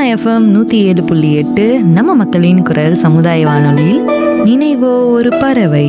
FM நூற்றி ஏழு புள்ளி எட்டு நம்ம மக்களின் குரல் சமுதாய வானொலியில் நினைவோ ஒரு பறவை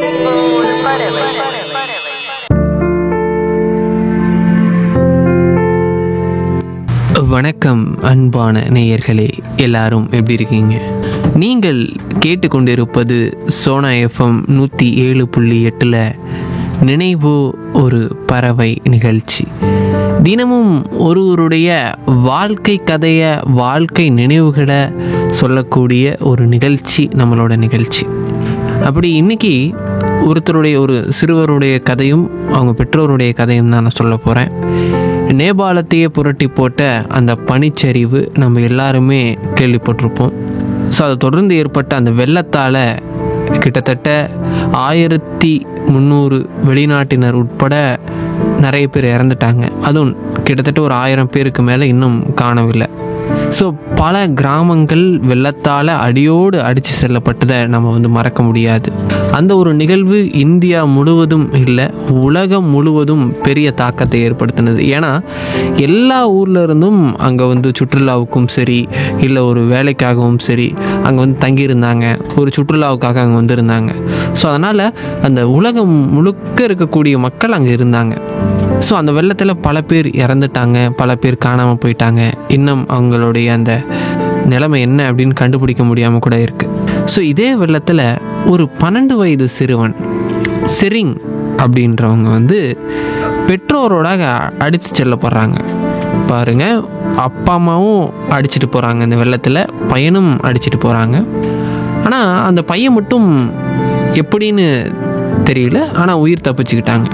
வணக்கம் அன்பான நேயர்களே எல்லாரும் எப்படி இருக்கீங்க நீங்கள் கேட்டுக்கொண்டிருப்பது சோனா எஃப்எம் நூற்றி ஏழு புள்ளி எட்டில் நினைவு ஒரு பறவை நிகழ்ச்சி தினமும் ஒருவருடைய வாழ்க்கை கதையை வாழ்க்கை நினைவுகளை சொல்லக்கூடிய ஒரு நிகழ்ச்சி நம்மளோட நிகழ்ச்சி அப்படி இன்னைக்கு ஒருத்தருடைய ஒரு சிறுவருடைய கதையும் அவங்க பெற்றோருடைய கதையும் தான் நான் சொல்ல போகிறேன் நேபாளத்தையே புரட்டி போட்ட அந்த பனிச்சரிவு நம்ம எல்லாருமே கேள்விப்பட்டிருப்போம் ஸோ அதை தொடர்ந்து ஏற்பட்ட அந்த வெள்ளத்தால் கிட்டத்தட்ட ஆயிரத்தி முந்நூறு வெளிநாட்டினர் உட்பட நிறைய பேர் இறந்துட்டாங்க அதுவும் கிட்டத்தட்ட ஒரு ஆயிரம் பேருக்கு மேலே இன்னும் காணவில்லை ஸோ பல கிராமங்கள் வெள்ளத்தால் அடியோடு அடித்து செல்லப்பட்டதை நம்ம வந்து மறக்க முடியாது அந்த ஒரு நிகழ்வு இந்தியா முழுவதும் இல்லை உலகம் முழுவதும் பெரிய தாக்கத்தை ஏற்படுத்தினது ஏன்னா எல்லா ஊர்ல இருந்தும் அங்கே வந்து சுற்றுலாவுக்கும் சரி இல்லை ஒரு வேலைக்காகவும் சரி அங்கே வந்து தங்கியிருந்தாங்க ஒரு சுற்றுலாவுக்காக அங்கே வந்திருந்தாங்க ஸோ அதனால் அந்த உலகம் முழுக்க இருக்கக்கூடிய மக்கள் அங்கே இருந்தாங்க ஸோ அந்த வெள்ளத்தில் பல பேர் இறந்துட்டாங்க பல பேர் காணாமல் போயிட்டாங்க இன்னும் அவங்களுடைய அந்த நிலைமை என்ன அப்படின்னு கண்டுபிடிக்க முடியாமல் கூட இருக்குது ஸோ இதே வெள்ளத்தில் ஒரு பன்னெண்டு வயது சிறுவன் செரிங் அப்படின்றவங்க வந்து பெற்றோரோட அடித்து செல்லப்படுறாங்க பாருங்க அப்பா அம்மாவும் அடிச்சிட்டு போகிறாங்க இந்த வெள்ளத்தில் பையனும் அடிச்சிட்டு போகிறாங்க ஆனால் அந்த பையன் மட்டும் எப்படின்னு தெரியல ஆனால் உயிர் தப்பிச்சுக்கிட்டாங்க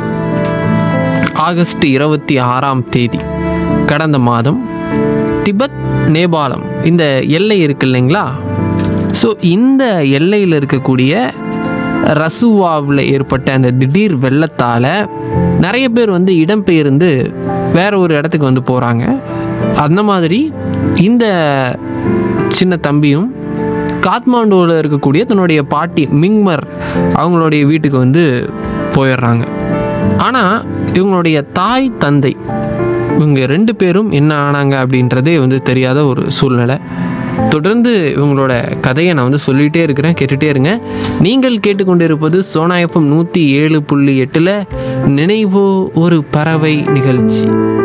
ஆகஸ்ட் இருபத்தி ஆறாம் தேதி கடந்த மாதம் திபெத் நேபாளம் இந்த எல்லை இருக்கு இல்லைங்களா ஸோ இந்த எல்லையில் இருக்கக்கூடிய ரசுவாவில் ஏற்பட்ட அந்த திடீர் வெள்ளத்தால் நிறைய பேர் வந்து இடம்பெயர்ந்து வேற ஒரு இடத்துக்கு வந்து போகிறாங்க அந்த மாதிரி இந்த சின்ன தம்பியும் காத்மாண்டுவில் இருக்கக்கூடிய தன்னுடைய பாட்டி மிங்மர் அவங்களுடைய வீட்டுக்கு வந்து போயிடுறாங்க ஆனால் இவங்களுடைய தாய் தந்தை இவங்க ரெண்டு பேரும் என்ன ஆனாங்க அப்படின்றதே வந்து தெரியாத ஒரு சூழ்நிலை தொடர்ந்து இவங்களோட கதையை நான் வந்து சொல்லிகிட்டே இருக்கிறேன் கேட்டுகிட்டே இருங்க நீங்கள் கேட்டுக்கொண்டிருப்பது சோனா எஃப்எம் நூற்றி ஏழு புள்ளி எட்டில் நினைவோ ஒரு பறவை நிகழ்ச்சி